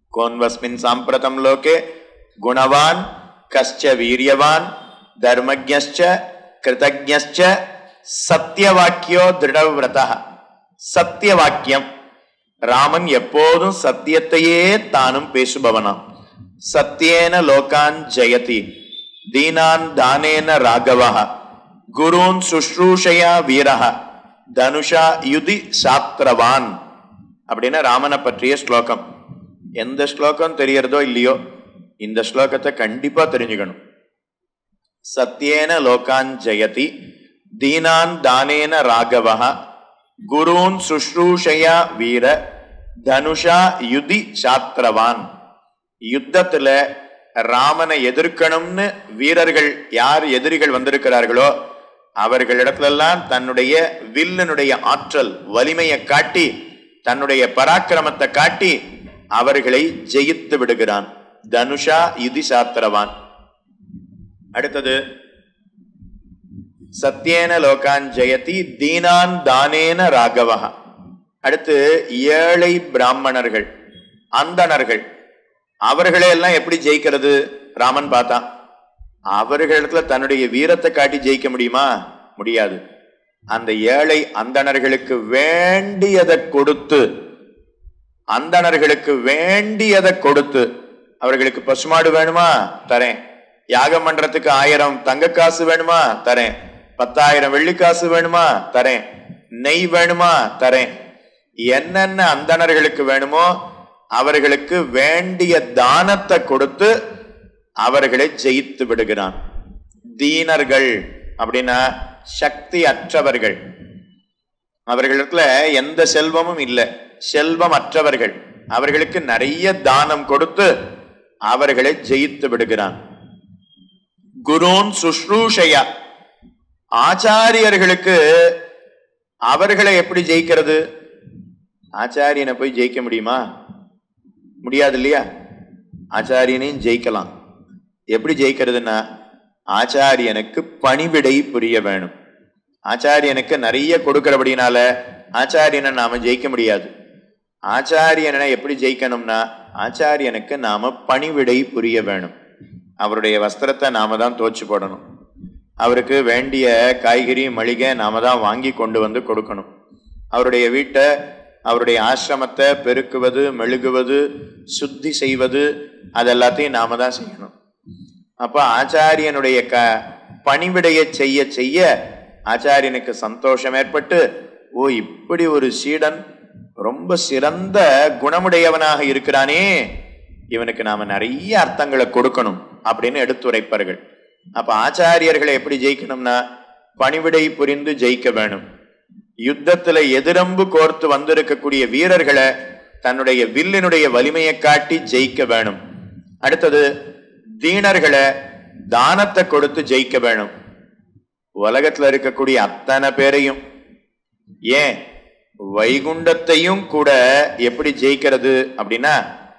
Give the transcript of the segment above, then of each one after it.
கோன்வஸ்மின் சாம்பிரதம் லோகே குணவான் கஷ்ட வீரியவான் தர்மஜ்ஞश्च கிருதஜ்ஞश्च சத்தியவாக்கியோ திருடவிரதா சத்தியவாக்கியம் ராமன் எப்போதும் சத்தியத்தையே தானும் பேசுபவனாம் சத்தியேன லோகான் ஜெயதி தீனான் தானேன ராகவா குருன் சுஷ்ரூஷயா வீரஹ தனுஷா யுதி சாத்திரவான் அப்படின்னு ராமனை பற்றிய ஸ்லோகம் எந்த ஸ்லோகம் தெரியறதோ இல்லையோ இந்த ஸ்லோகத்தை கண்டிப்பா தெரிஞ்சுக்கணும் சத்தியேன லோகான் ஜெயதி தீனான் தானேன ராகவஹ குருன் சுஷ்ரூஷயா வீர தனுஷா யுதி சாத்திரவான் யுத்தத்துல ராமனை எதிர்க்கணும்னு வீரர்கள் யார் எதிரிகள் வந்திருக்கிறார்களோ அவர்களிடத்திலெல்லாம் தன்னுடைய வில்லனுடைய ஆற்றல் வலிமையை காட்டி தன்னுடைய பராக்கிரமத்தை காட்டி அவர்களை ஜெயித்து விடுகிறான் தனுஷா யுதி சாத்திரவான் அடுத்தது சத்தியேன லோகான் ஜெயதி தீனான் தானேன ராகவா அடுத்து ஏழை பிராமணர்கள் அந்தணர்கள் அவர்களை எல்லாம் எப்படி ஜெயிக்கிறது ராமன் பார்த்தான் அவர்களிடத்துல தன்னுடைய வீரத்தை காட்டி ஜெயிக்க முடியுமா முடியாது அந்த ஏழை அந்தணர்களுக்கு வேண்டியதை கொடுத்து அந்தணர்களுக்கு வேண்டியதை கொடுத்து அவர்களுக்கு பசுமாடு வேணுமா தரேன் யாகம் பண்றதுக்கு ஆயிரம் தங்க காசு வேணுமா தரேன் பத்தாயிரம் வெள்ளி காசு வேணுமா தரேன் நெய் வேணுமா தரேன் என்னென்ன அந்தணர்களுக்கு வேணுமோ அவர்களுக்கு வேண்டிய தானத்தை கொடுத்து அவர்களை ஜெயித்து விடுகிறான் தீனர்கள் அப்படின்னா சக்தி அற்றவர்கள் அவர்களிடத்துல எந்த செல்வமும் இல்லை செல்வம் அற்றவர்கள் அவர்களுக்கு நிறைய தானம் கொடுத்து அவர்களை ஜெயித்து விடுகிறான் குருன் சுஷ்ரூஷையா ஆச்சாரியர்களுக்கு அவர்களை எப்படி ஜெயிக்கிறது ஆச்சாரியனை போய் ஜெயிக்க முடியுமா முடியாது இல்லையா ஆச்சாரியனையும் ஜெயிக்கலாம் எப்படி ஜெயிக்கிறதுன்னா ஆச்சாரியனுக்கு பணிவிடை புரிய வேணும் ஆச்சாரியனுக்கு நிறைய கொடுக்கிறபடினால ஆச்சாரியனை நாம ஜெயிக்க முடியாது ஆச்சாரியனை எப்படி ஜெயிக்கணும்னா ஆச்சாரியனுக்கு நாம பணிவிடை புரிய வேணும் அவருடைய வஸ்திரத்தை நாம தான் தோச்சு போடணும் அவருக்கு வேண்டிய காய்கறி மளிகை நாம தான் வாங்கி கொண்டு வந்து கொடுக்கணும் அவருடைய வீட்டை அவருடைய ஆசிரமத்தை பெருக்குவது மெழுகுவது சுத்தி செய்வது அதெல்லாத்தையும் நாம தான் செய்யணும் அப்ப ஆச்சாரியனுடைய க பணிவிடையை செய்ய செய்ய ஆச்சாரியனுக்கு சந்தோஷம் ஏற்பட்டு ஓ இப்படி ஒரு சீடன் ரொம்ப சிறந்த குணமுடையவனாக இருக்கிறானே இவனுக்கு நாம நிறைய அர்த்தங்களை கொடுக்கணும் அப்படின்னு எடுத்துரைப்பார்கள் அப்ப ஆச்சாரியர்களை எப்படி ஜெயிக்கணும்னா பணிவிடை புரிந்து ஜெயிக்க வேணும் யுத்தத்துல எதிரம்பு கோர்த்து வந்திருக்கக்கூடிய வீரர்களை தன்னுடைய வில்லினுடைய வலிமையை காட்டி ஜெயிக்க வேணும் அடுத்தது தீனர்களை தானத்தை கொடுத்து ஜெயிக்க வேணும் உலகத்துல இருக்கக்கூடிய அத்தனை பேரையும் ஏன் வைகுண்டத்தையும் கூட எப்படி ஜெயிக்கிறது அப்படின்னா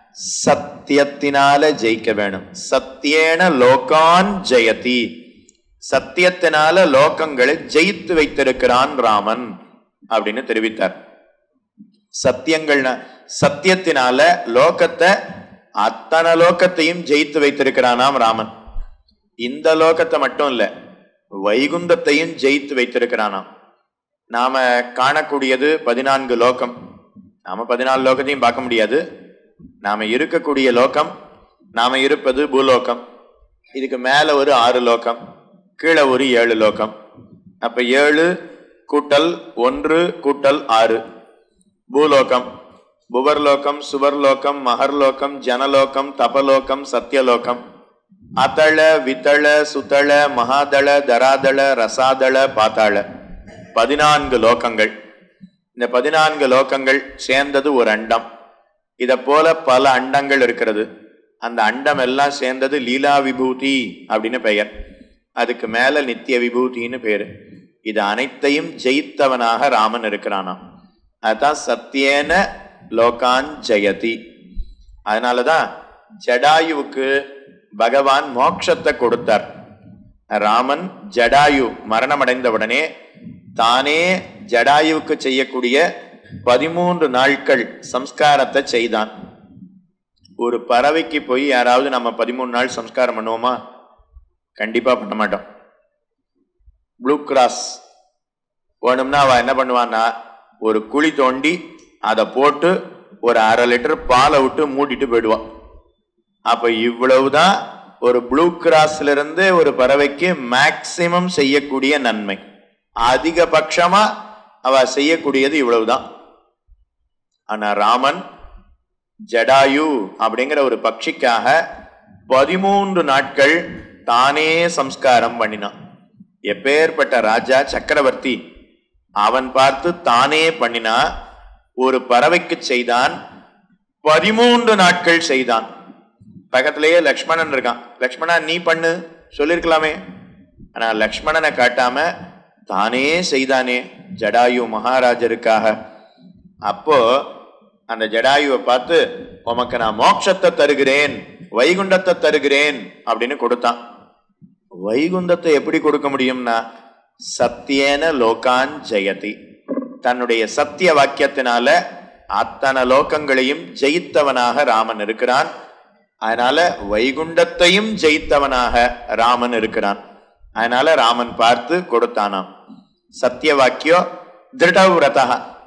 சத்தியத்தினால ஜெயிக்க வேணும் சத்தியேன லோகான் ஜெயதி சத்தியத்தினால லோகங்களை ஜெயித்து வைத்திருக்கிறான் ராமன் அப்படின்னு தெரிவித்தார் சத்தியங்கள்னா சத்தியத்தினால லோகத்தை அத்தனை லோகத்தையும் ஜெயித்து வைத்திருக்கிறானாம் ராமன் இந்த லோகத்தை மட்டும் இல்ல வைகுந்தத்தையும் ஜெயித்து வைத்திருக்கிறானாம் நாம காணக்கூடியது பதினான்கு லோகம் நாம பதினாலு லோகத்தையும் பார்க்க முடியாது நாம இருக்கக்கூடிய லோகம் நாம இருப்பது பூலோகம் இதுக்கு மேல ஒரு ஆறு லோகம் கீழே ஒரு ஏழு லோகம் அப்ப ஏழு கூட்டல் ஒன்று கூட்டல் ஆறு பூலோகம் புவர்லோகம் சுவர்லோகம் மகர்லோகம் ஜனலோகம் தபலோகம் சத்தியலோகம் அதள வித்தள சுத்தள மகாதள தராதள ரசாதள பாத்தாள பதினான்கு லோகங்கள் இந்த பதினான்கு லோகங்கள் சேர்ந்தது ஒரு அண்டம் இத போல பல அண்டங்கள் இருக்கிறது அந்த அண்டம் எல்லாம் சேர்ந்தது லீலா விபூதி அப்படின்னு பெயர் அதுக்கு மேல நித்திய விபூதின்னு பேரு இது அனைத்தையும் ஜெயித்தவனாக ராமன் இருக்கிறானாம் அதுதான் சத்தியேன லோகான் ஜெயதி அதனாலதான் ஜடாயுவுக்கு பகவான் மோட்சத்தை கொடுத்தார் ராமன் ஜடாயு மரணமடைந்த உடனே தானே ஜடாயுவுக்கு செய்யக்கூடிய பதிமூன்று நாட்கள் சம்ஸ்காரத்தை செய்தான் ஒரு பறவைக்கு போய் யாராவது நம்ம பதிமூணு நாள் சம்ஸ்காரம் பண்ணுவோமா கண்டிப்பா பண்ண மாட்டோம் ப்ளூ கிராஸ் வேணும்னா அவ என்ன பண்ணுவான்னா ஒரு குழி தோண்டி அதை போட்டு ஒரு அரை லிட்டர் பாலை விட்டு மூடிட்டு போயிடுவான் அப்ப இவ்வளவுதான் ஒரு ப்ளூ கிராஸ்ல இருந்து ஒரு பறவைக்கு மேக்சிமம் செய்யக்கூடிய நன்மை அதிகபட்சமா அவ செய்யக்கூடியது இவ்வளவுதான் ஆனா ராமன் ஜடாயு அப்படிங்கிற ஒரு பட்சிக்காக பதிமூன்று நாட்கள் தானே சம்ஸ்காரம் பண்ணினான் எப்பேற்பட்ட ராஜா சக்கரவர்த்தி அவன் பார்த்து தானே பண்ணினா ஒரு பறவைக்கு செய்தான் பதிமூன்று நாட்கள் செய்தான் பக்கத்திலேயே லக்ஷ்மணன் இருக்கான் லக்ஷ்மணா நீ பண்ணு சொல்லிருக்கலாமே ஆனா லக்ஷ்மணனை காட்டாம தானே செய்தானே ஜடாயு மகாராஜருக்காக அப்போ அந்த ஜடாயுவை பார்த்து உமக்கு நான் மோட்சத்தை தருகிறேன் வைகுண்டத்தை தருகிறேன் அப்படின்னு கொடுத்தான் வைகுந்தத்தை எப்படி கொடுக்க முடியும்னா சத்தியேன லோகான் ஜெயதி தன்னுடைய சத்திய வாக்கியத்தினால அத்தனை லோகங்களையும் ஜெயித்தவனாக ராமன் இருக்கிறான் அதனால வைகுண்டத்தையும் ஜெயித்தவனாக ராமன் இருக்கிறான் அதனால ராமன் பார்த்து கொடுத்தானாம் சத்திய வாக்கியம் திருடவிரதா